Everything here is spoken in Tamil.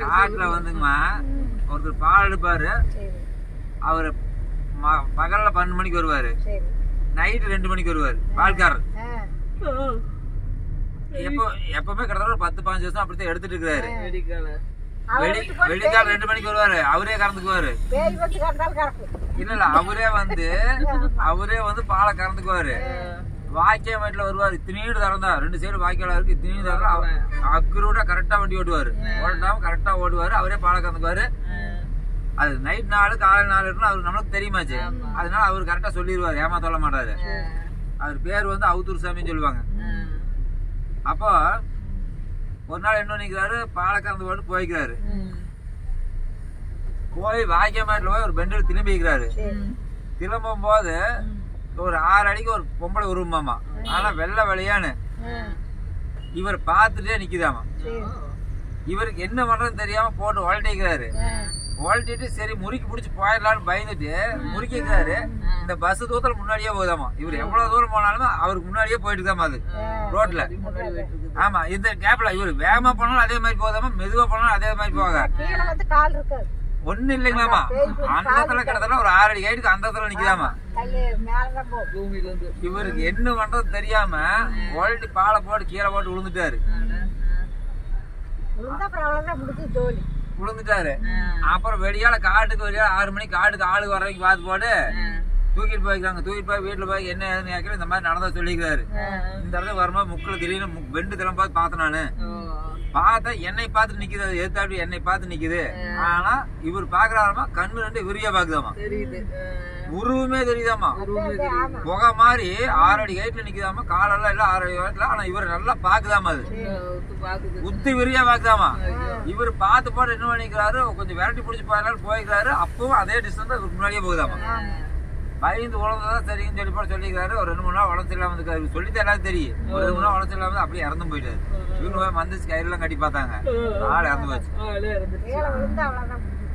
காட்டுல வந்துங்கம்மா ஒருத்தர் பால் எடுப்பாரு சரி அவரு ம- பகல்ல பன்னெண்டு மணிக்கு வருவாரு சரி நைட்டு ரெண்டு மணிக்கு வருவாரு பால்காரர் ஆ எப்போ எப்பவுமே கிட்டத்தட்ட ஒரு பத்து பதினஞ்சு வருஷம் அப்படித்தான் எடுத்துட்டு இருக்காரு அவர் வெளி வீட்டுக்கு போய் வெளிக்கால ரெண்டு மணிக்கு வருவாரு அவரே கறந்துக்குவாரு பேய் வந்து கண்டால் கறக்கு இல்ல இல்ல அவரே வந்து அவரே வந்து பாலை கறந்துக்குவாரு வாக்கியம் வீட்டுல வருவாரு இத்தனையோடு தரம் தான் ரெண்டு சைடு வாய்க்கால இருக்கு இத்தனையும் தரம் அக்ரூடா கரெக்டா வண்டி ஓட்டுவாரு ஓட்டாம கரெக்டா ஓடுவாரு அவரே பாலை கறந்துக்குவாரு அது நைட் நாலு காலை நாலு இருக்குன்னு அவருக்கு நம்மளுக்கு தெரியுமாச்சு அதனால அவர் கரெக்டா சொல்லிடுவாரு ஏமா சொல்ல மாட்டாரு அவர் பேர் வந்து அவுத்தூர் சாமின்னு சொல்லுவாங்க அப்போ ஒரு நாள் என்ன பண்ணிக்கிறாரு பாலை கறந்து போட்டு போய்க்கிறாரு போய் வாக்கியமாட்டில் போய் ஒரு பெண்டில் திரும்பி வைக்கிறாரு திரும்பும் போது ஒரு ஆறு அடிக்கு ஒரு பொம்பளை உருவமாமா ஆனா வெள்ளை வெளியான்னு இவர் பார்த்துட்டே நிக்குதாமா இவருக்கு என்ன பண்றதுன்னு தெரியாம போட்டு உழட்டிக்கிறாரு உழட்டிட்டு சரி முறுக்கி பிடிச்சி போயிடலாம்னு பயந்துட்டு முறுக்கிக்கிறாரு இந்த பஸ் தூரத்துல முன்னாடியே போகுதாமா இவர் எவ்வளவு தூரம் போனாலும் அவருக்கு முன்னாடியே போயிட்டு தான் அது ரோட்ல ஆமா இந்த கேப்ல இவர் வேகமா போனாலும் அதே மாதிரி போதாமா மெதுவா போனாலும் அதே மாதிரி போக கீழே வந்து கால் இருக்காது ஒண்ணு இல்லைங்களாமா அந்த இடத்துல கிட்டத்தட்ட ஒரு ஆறு அடி ஹைட்டுக்கு அந்த இடத்துல நிக்குதாமா கையில மேலதான் போகும் இவருக்கு என்ன பண்றது தெரியாம உழட்டி பாலை போட்டு கீழே போட்டு விழுந்துட்டாரு விழுந்தா அப்புறம் அவ்வளவுதான் முடிஞ்சு தோழி விழுந்துட்டாரு அப்புறம் வெடியால காட்டுக்கு வெடியால ஆறு மணிக்கு காட்டுக்கு ஆளு வர வரைக்கும் பார்த்து போட்டு தூக்கிட்டு போய்க்கிறாங்க தூக்கிட்டு போய் வீட்டுல போய் என்ன ஏதுன்னு கேட்கல இந்த மாதிரி நடந்தா சொல்லிக்கிறாரு இந்த இடத்துல வரும்போது முக்குல திடீர்னு மு- பெண்டு தினம் பார்த்து பார்த்தேன் நானு பார்த்தா என்னை பார்த்து நிக்குது அது எதிர்த்தாப்படி என்னை பார்த்து நிக்குது ஆனா இவர் பாக்குறாருமா கண்ணு ரெண்டு விரியா பாக்குதாமா உருவமே தெரியுதாமா ஆமா புகை மாதிரி ஆறு அடி ஹைட்ல நிக்குதாமா காலெல்லாம் இல்ல ஆறு அடி ஹைட்ல ஆனா இவர் நல்லா பாக்குதாமா அது உத்து விரியா பாக்குதாமா இவர் பார்த்து போட்டு என்ன பண்ணிக்கிறாரு கொஞ்சம் விரட்டி பிடிச்சி போயிடலாம் போய்க்கிறாரு அப்பவும் அதே டிஸ்டன்ஸ் தான் இவருக்கு முன்னாடியே போகுதாமா பயந்து உழந்ததான் சரின்னு சொல்லி போட சொல்லிக்கிறாரு ஒரு ரெண்டு மூணு நாள் உடச்சு இல்லாம இருக்காரு சொல்லிட்டு எல்லாரும் தெரியும் ஒரு ரெண்டு மூணு நாள் உடச்சு இல்லாம அப்படியே இறந்தும் போயிட்டாரு இவங்க போய் மந்திச்சு கயிறுலாம் கட்டி பார்த்தாங்க ஆள் இறந்து போச்சு கீழே விழுந்தா அவ்வளவுதான் முடிஞ்சு